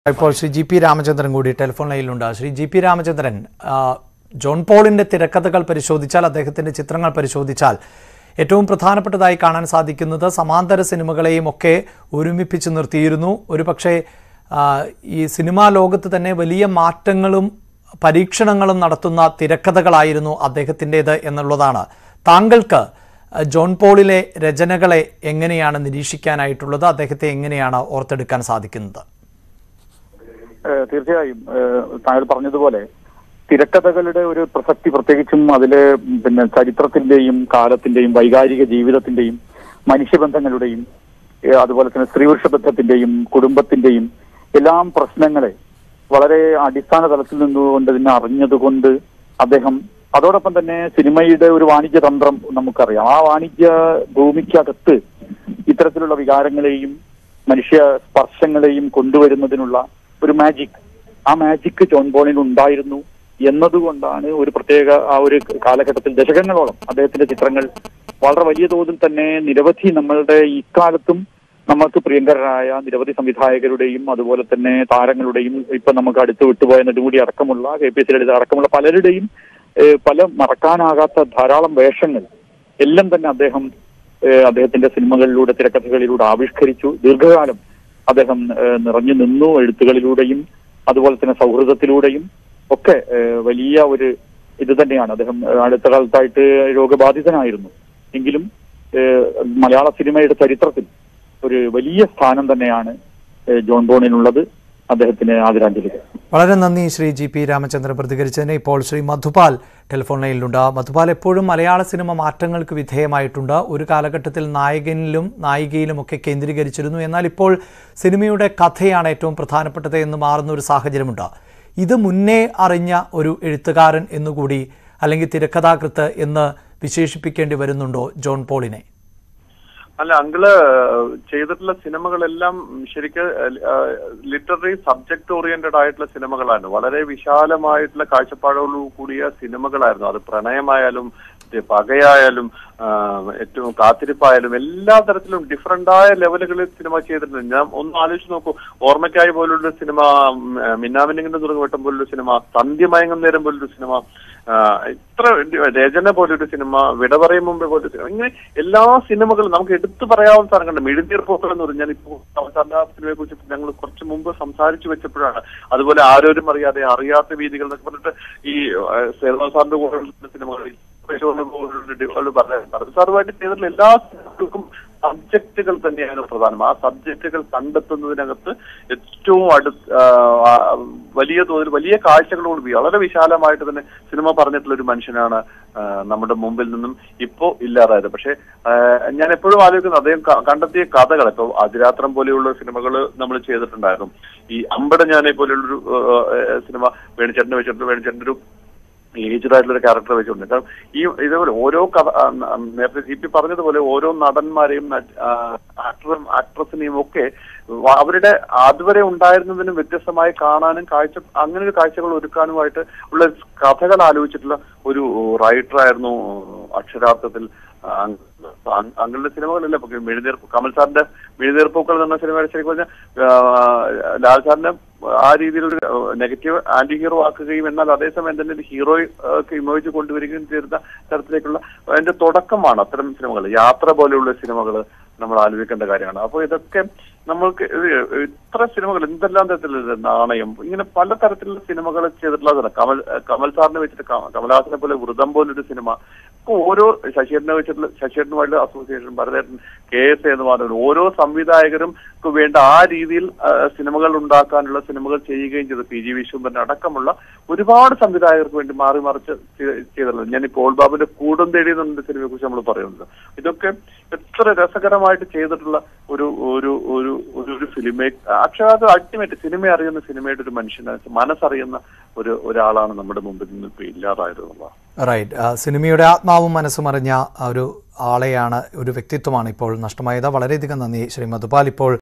ഇപ്പോൾ Shri G P Ramachandran കൂടി telephone ലൈനിലുണ്ട് ശ്രീ ജി പി രാമചന്ദ്രൻ ആ, ജോൺ പോളിന്റെ തിരക്കഥകൾ പരിശോധിച്ചാൽ അദ്ദേഹത്തിന്റെ ചിത്രങ്ങൾ പരിശോധിച്ചാൽ ഏറ്റവും പ്രധാനപ്പെട്ടതായി കാണാൻ സാധിക്കുന്നത് സമാന്തര സിനിമകളെയും ഒക്കെ ഒരുമിപ്പിച്ച് നിർത്തിയിരുന്നു ഒരുപക്ഷെ ആ, ഈ സിനിമാ ലോകത്ത് തന്നെ വലിയ മാറ്റങ്ങളും പരീക്ഷണങ്ങളും നടത്തുന്ന തിരക്കഥകളായിരുന്നു അദ്ദേഹത്തിൻ്റെത് എന്നുള്ളതാണ് താങ്കൾക്ക് ആ, ജോൺ പോളിലെ രചനകളെ എങ്ങനെയാണ് നിരീക്ഷിക്കാനായിട്ടുള്ളത് അദ്ദേഹത്തെ എങ്ങനെയാണ് ഓർത്തെടുക്കാൻ സാധിക്കുന്നത് ഏഹ് തീർച്ചയായും ഏഹ് താങ്കൾ പറഞ്ഞതുപോലെ തിരക്കഥകളുടെ ഒരു പ്രസക്തി പ്രത്യേകിച്ചും അതില് പിന്നെ ചരിത്രത്തിന്റെയും കാലത്തിന്റെയും വൈകാരിക ജീവിതത്തിന്റെയും മനുഷ്യബന്ധങ്ങളുടെയും ഏഹ് അതുപോലെ തന്നെ സ്ത്രീപുരുഷ ബന്ധത്തിന്റെയും കുടുംബത്തിന്റെയും എല്ലാം പ്രശ്നങ്ങളെ വളരെ അടിസ്ഥാന തലത്തിൽ നിന്നുകൊണ്ട് തന്നെ അറിഞ്ഞതുകൊണ്ട് അദ്ദേഹം അതോടൊപ്പം തന്നെ സിനിമയുടെ ഒരു വാണിജ്യ തന്ത്രം നമുക്കറിയാം ആ വാണിജ്യ ഭൂമിക്കകത്ത് ഇത്തരത്തിലുള്ള വികാരങ്ങളെയും മനുഷ്യ സ്പർശങ്ങളെയും കൊണ്ടുവരുന്നതിനുള്ള ഒരു മാജിക് ആ മാജിക് ജോൺ ബോണിൽ ഉണ്ടായിരുന്നു എന്നതുകൊണ്ടാണ് ഒരു പ്രത്യേക ആ ഒരു കാലഘട്ടത്തിൽ ദശകങ്ങളോളം അദ്ദേഹത്തിന്റെ ചിത്രങ്ങൾ വളരെ വലിയ തോതിൽ തന്നെ നിരവധി നമ്മളുടെ ഇക്കാലത്തും നമുക്ക് പ്രിയങ്കരായ നിരവധി സംവിധായകരുടെയും അതുപോലെ തന്നെ താരങ്ങളുടെയും ഇപ്പൊ നമുക്ക് അടുത്ത് വിട്ടുപോയ നെടുമുടി അടക്കമുള്ള കെ പി എസ് ലളിത അടക്കമുള്ള പലരുടെയും ഏഹ്, പല മറക്കാനാകാത്ത ധാരാളം വേഷങ്ങൾ എല്ലാം തന്നെ അദ്ദേഹം ഏഹ്, അദ്ദേഹത്തിന്റെ സിനിമകളിലൂടെ തിരക്കഥകളിലൂടെ ആവിഷ്കരിച്ചു ദീർഘകാലം അദ്ദേഹം ഏഹ്, നിറഞ്ഞു നിന്നു എഴുത്തുകളിലൂടെയും അതുപോലെ തന്നെ സൗഹൃദത്തിലൂടെയും ഒക്കെ ഏഹ്, വലിയ ഒരു ഇത് തന്നെയാണ് അദ്ദേഹം ഏഹ്, അടുത്ത കാലത്തായിട്ട് രോഗബാധിതനായിരുന്നു എങ്കിലും ഏഹ്, മലയാള സിനിമയുടെ ചരിത്രത്തിൽ ഒരു വലിയ സ്ഥാനം തന്നെയാണ് ഏഹ്, ജോൺ ബോണിനുള്ളത് അദ്ദേഹത്തിന് ആദരാഞ്ജലികൾ വളരെ നന്ദി ശ്രീ ജി പി രാമചന്ദ്രൻ പ്രതികരിച്ചതിന് ഇപ്പോൾ ശ്രീ മധുപാൽ ടെലിഫോൺ ലൈനിലുണ്ട് മധുപാൽ എപ്പോഴും മലയാള സിനിമ മാറ്റങ്ങൾക്ക് വിധേയമായിട്ടുണ്ട് ഒരു കാലഘട്ടത്തിൽ നായകനിലും നായികയിലും ഒക്കെ കേന്ദ്രീകരിച്ചിരുന്നു എന്നാൽ ഇപ്പോൾ സിനിമയുടെ കഥയാണ് ഏറ്റവും പ്രധാനപ്പെട്ടത് എന്ന് മാറുന്ന ഒരു സാഹചര്യമുണ്ട് ഇത് മുന്നേ അറിഞ്ഞ ഒരു എഴുത്തുകാരൻ എന്നുകൂടി അല്ലെങ്കിൽ തിരക്കഥാകൃത്ത് എന്ന് വിശേഷിപ്പിക്കേണ്ടി വരുന്നുണ്ടോ ജോൺ പോളിനെ അല്ല അങ്കിള് ചെയ്തിട്ടുള്ള സിനിമകളെല്ലാം ശരിക്ക് ലിറ്റററി സബ്ജക്ട് ഓറിയന്റഡ് ആയിട്ടുള്ള സിനിമകളായിരുന്നു വളരെ വിശാലമായിട്ടുള്ള കാഴ്ചപ്പാടോടു കൂടിയ സിനിമകളായിരുന്നു അത് പ്രണയമായാലും ഇത് പകയായാലും ആ, ഏറ്റവും കാത്തിരിപ്പായാലും എല്ലാ തരത്തിലും ഡിഫറെന്റ് ആയ ലെവലുകളിൽ സിനിമ ചെയ്തിട്ടുണ്ട് ഞാൻ ഒന്ന് ആലോചിച്ച് നോക്കൂ ഓർമ്മയ്ക്കായി പോലുള്ള സിനിമ മിന്നാമിനിങ്ങിന്റെ തുറങ്ങുവട്ടം പോലുള്ള സിനിമ സന്ധ്യമയങ്ങും നേരം പോലൊരു സിനിമ ആ, ഇത്ര രചന പോലൊരു സിനിമ വിട പറയും മുമ്പേ പോലൊരു സിനിമ ഇങ്ങനെ എല്ലാ സിനിമകളും നമുക്ക് എടുത്തു പറയാവുന്ന സാധനങ്ങളുണ്ട് മിഴുന്നീർ പൂക്കൾ എന്ന് പറഞ്ഞാൽ ഇപ്പോൾ അവസാന സിനിമയെ കുറിച്ച് ഞങ്ങൾ കുറച്ച് മുമ്പ് സംസാരിച്ചു വെച്ചപ്പോഴാണ് അതുപോലെ ആരോരും അറിയാതെ അറിയാത്ത വീതികൾ എന്നൊക്കെ പറഞ്ഞിട്ട് ഈ സേവ സാറിന്റെ കൂടെ സിനിമകളിൽ പറഞ്ഞു സാറുമായിട്ട് ചെയ്തിട്ടുള്ള എല്ലാ സിനിമകൾക്കും സബ്ജക്റ്റുകൾ തന്നെയാണ് പ്രധാനം ആ സബ്ജക്റ്റുകൾ കണ്ടെത്തുന്നതിനകത്ത് ഏറ്റവും അടു ആ, ആ, വലിയ തോതിൽ വലിയ കാഴ്ചകളോട് വളരെ വിശാലമായിട്ട് തന്നെ സിനിമ പറഞ്ഞിട്ടുള്ള ഒരു മനുഷ്യനാണ് ആ, നമ്മുടെ മുമ്പിൽ നിന്നും ഇപ്പോ ഇല്ലാതായത് പക്ഷെ ആ, ഞാൻ എപ്പോഴും ആലോചിക്കുന്നത് അദ്ദേഹം ക- കണ്ടെത്തിയ കഥകൾ ഇപ്പൊ അതിരാത്രം പോലെയുള്ള സിനിമകൾ നമ്മൾ ചെയ്തിട്ടുണ്ടായിരുന്നു ഈ അമ്പടഞ്ഞാനെ പോലെയുള്ളൊരു ആ, ആ, സിനിമ വേണിച്ചേട്ടനെ വെച്ചിട്ടുണ്ട് വേണിച്ചേട്ടൻ്റെ ഒരു ഏജ്ഡ് ആയിട്ടുള്ള ഒരു ക്യാരക്ടർ വെച്ചിട്ടുണ്ട് കാരണം ഈ ഇതേപോലെ ഓരോ കഥ ആ, ന- നേരത്തെ ജി പി പറഞ്ഞതുപോലെ ഓരോ നടന്മാരെയും ആക്ടറും ആക്ട്രസിനെയും ഒക്കെ വ- അവരുടെ അതുവരെ ഉണ്ടായിരുന്നതിനും വ്യത്യസ്തമായി കാണാനും കാഴ്ച അങ്ങനെ ഒരു കാഴ്ചകൾ ഒരുക്കാനുമായിട്ട് ഉള്ള കഥകൾ ആലോചിച്ചിട്ടുള്ള ഒരു റൈറ്റർ ആയിരുന്നു അക്ഷരാർത്ഥത്തിൽ അങ്ങനെ സിനിമകളല്ല ഇപ്പൊ മെഴുതീർപ്പ് കമൽ സാറിന്റെ മെഴുതീർപ്പൂക്കൾ എന്ന സിനിമ ശരിക്കും പറഞ്ഞാൽ ലാൽ സാറിന്റെ ആ രീതിയിലൊരു നെഗറ്റീവ് ആന്റി ഹീറോ ആക്കുകയും എന്നാൽ അതേസമയം തന്നെ ഒരു ഹീറോയെ ഇമേജ് കൊണ്ടുവരികയും ചെയ്ത തരത്തിലേക്കുള്ള അതിന്റെ തുടക്കമാണ് അത്തരം സിനിമകൾ യാത്ര പോലെയുള്ള സിനിമകൾ നമ്മൾ ആലോചിക്കേണ്ട കാര്യമാണ് അപ്പോൾ ഇതൊക്കെ നമ്മൾക്ക് ഇത് ഇത്ര സിനിമകൾ എന്തെല്ലാം തരത്തിലുള്ള നാണയം ഇങ്ങനെ പല തരത്തിലുള്ള സിനിമകൾ ചെയ്തിട്ടുള്ളതാണ് കമൽ കമൽ സാറിനെ വെച്ചിട്ട് ക- കമലഹാസനെ പോലെ വൃതം പോലൊരു സിനിമ ഇപ്പൊ ഓരോ ശശിധരനെ വെച്ചിട്ടുള്ള ശശിധരനുമായിട്ട് അസോസിയേഷൻ ഭരതേട്ടൻ കെ എസ് എന്ന് പറഞ്ഞ ഓരോ സംവിധായകരും ക്ക് വേണ്ട ആ രീതിയിൽ ആ, സിനിമകൾ ഉണ്ടാക്കാനുള്ള സിനിമകൾ ചെയ്യുകയും ചെയ്തു പി ജി വിശ്വംഭരൻ അടക്കമുള്ള ഒരുപാട് സംവിധായകർക്ക് വേണ്ടി മാറി മറിച്ച് ചെയ്- ചെയ്തിട്ടുള്ളത് ഞാൻ ഈ പോൾ ബാബുന്റെ കൂടും തേടി എന്ന സിനിമയെ കുറിച്ച് നമ്മൾ പറയുന്നത് ഇതൊക്കെ എത്ര രസകരമായിട്ട് ചെയ്തിട്ടുള്ള ഒരു ഒരു ഒരു ഒരു ഒരു ഫിലിമേ അക്ഷരാർത്ഥ അൾട്ടിമേറ്റ് സിനിമ അറിയുന്ന സിനിമയുടെ ഒരു മനുഷ്യനാണ് മനസ്സറിയുന്ന ഒരു ഒരാളാണ് നമ്മുടെ മുമ്പിൽ നിന്ന് ഇപ്പൊ ഇല്ലാതായത് എന്നുള്ളതാണ് റൈറ്റ് ആ, സിനിമയുടെ ആത്മാവും മനസ്സും അറിഞ്ഞ ആ ഒരു ആളെയാണ് ഒരു വ്യക്തിത്വമാണ് ഇപ്പോൾ നഷ്ടമായത് വളരെയധികം നന്ദി ശ്രീ മധുപാൽ ഇപ്പോൾ